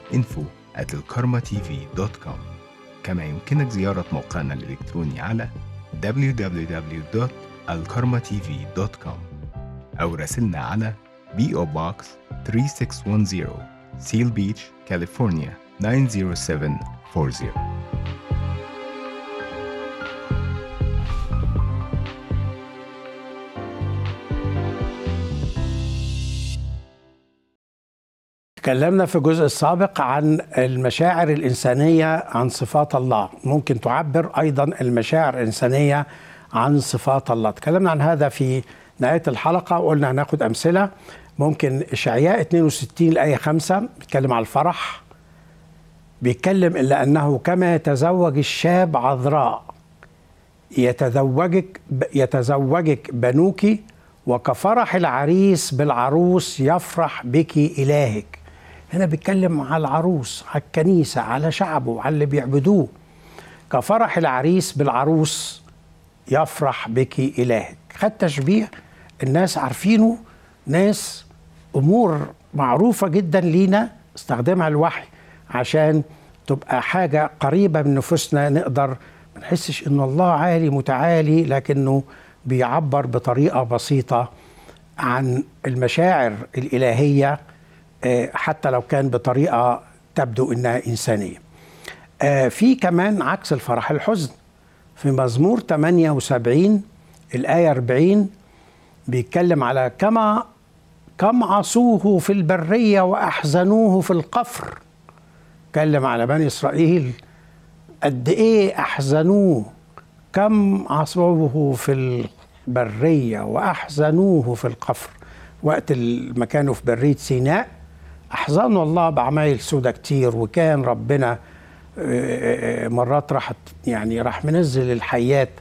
info at الكارما كما يمكنك زيارة موقعنا الإلكتروني على www.alkarmatv.com أو راسلنا على PO Box 3610 Seal Beach, California 90740 تكلمنا في الجزء السابق عن المشاعر الإنسانية عن صفات الله ممكن تعبر أيضا المشاعر الإنسانية عن صفات الله تكلمنا عن هذا في نهاية الحلقة وقلنا هناخد أمثلة ممكن إشعياء 62 الآية 5 بيتكلم على الفرح بيتكلم إلا أنه كما يتزوج الشاب عذراء يتزوجك يتزوجك بنوك وكفرح العريس بالعروس يفرح بك إلهك هنا بيتكلم على العروس على الكنيسة على شعبه على اللي بيعبدوه كفرح العريس بالعروس يفرح بك إلهك خد تشبيه الناس عارفينه ناس أمور معروفة جدا لينا استخدمها الوحي عشان تبقى حاجة قريبة من نفوسنا نقدر ما نحسش إن الله عالي متعالي لكنه بيعبر بطريقة بسيطة عن المشاعر الإلهية حتى لو كان بطريقة تبدو إنها إنسانية في كمان عكس الفرح الحزن في مزمور 78 الآية 40 بيتكلم على كما كم عصوه في البرية وأحزنوه في القفر اتكلم على بني إسرائيل قد إيه أحزنوه كم عصوه في البرية وأحزنوه في القفر وقت ما كانوا في برية سيناء أحزنوا الله بعمايل سودة كتير وكان ربنا مرات راح يعني راح منزل الحيات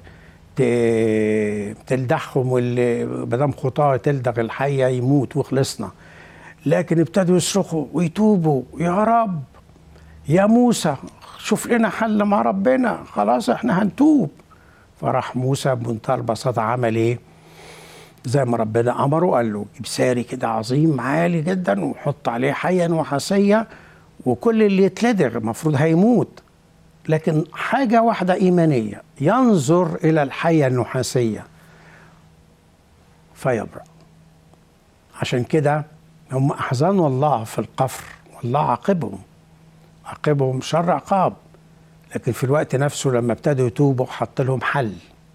تلدغهم واللي مدام خطاه تلدغ الحيه يموت وخلصنا لكن ابتدوا يصرخوا ويتوبوا يا رب يا موسى شوف لنا حل مع ربنا خلاص احنا هنتوب فراح موسى بمنتهى البساطه عمل ايه؟ زي ما ربنا امره قال له جيب ساري كده عظيم عالي جدا وحط عليه حيا وحصيه وكل اللي يتلدغ المفروض هيموت لكن حاجة واحدة إيمانية ينظر إلى الحية النحاسية فيبرأ عشان كده هم أحزنوا الله في القفر والله عاقبهم عاقبهم شر عقاب لكن في الوقت نفسه لما ابتدوا يتوبوا حط لهم حل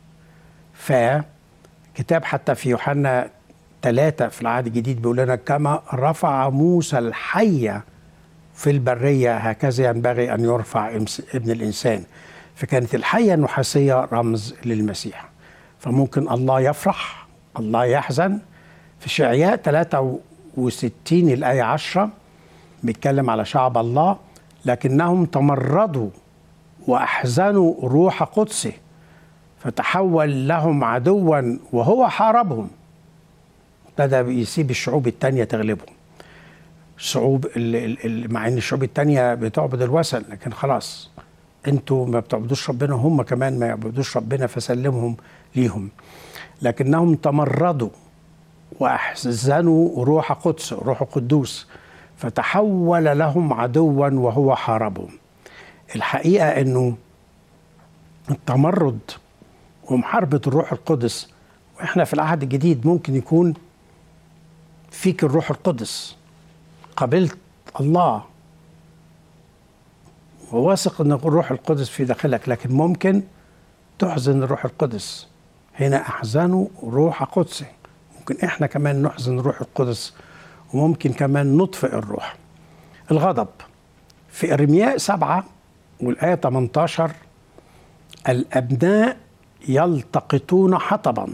فكتاب حتى في يوحنا ثلاثة في العهد الجديد بيقول لنا كما رفع موسى الحية في البرية هكذا ينبغي أن يرفع ابن الإنسان فكانت الحية النحاسية رمز للمسيح فممكن الله يفرح الله يحزن في شعياء 63 الآية 10 بيتكلم على شعب الله لكنهم تمردوا وأحزنوا روح قدسه فتحول لهم عدوا وهو حاربهم ابتدى يسيب الشعوب التانية تغلبهم الشعوب مع ان الشعوب التانية بتعبد الوثن لكن خلاص انتوا ما بتعبدوش ربنا هم كمان ما يعبدوش ربنا فسلمهم ليهم لكنهم تمردوا واحزنوا روح قدس روح قدوس فتحول لهم عدوا وهو حاربهم الحقيقه انه التمرد ومحاربه الروح القدس واحنا في العهد الجديد ممكن يكون فيك الروح القدس قبلت الله وواثق ان الروح القدس في داخلك لكن ممكن تحزن الروح القدس هنا احزنوا روح قدسه ممكن احنا كمان نحزن الروح القدس وممكن كمان نطفئ الروح الغضب في ارمياء سبعة والآية 18 الأبناء يلتقطون حطبا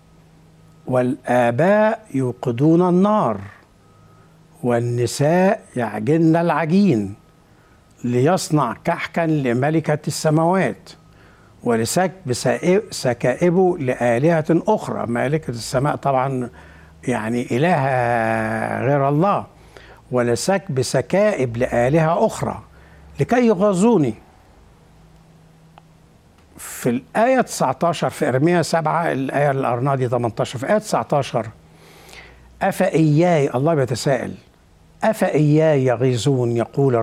والآباء يوقدون النار والنساء يعجن العجين ليصنع كحكا لملكة السماوات ولسكب سكائبه لآلهة أخرى ملكة السماء طبعا يعني إله غير الله ولسكب سكائب لآلهة أخرى لكي يغازوني في الآية 19 في إرميا 7 الآية الأرنادي 18 في آية 19 أفإياي الله بيتساءل أفإياي يغيظون يقول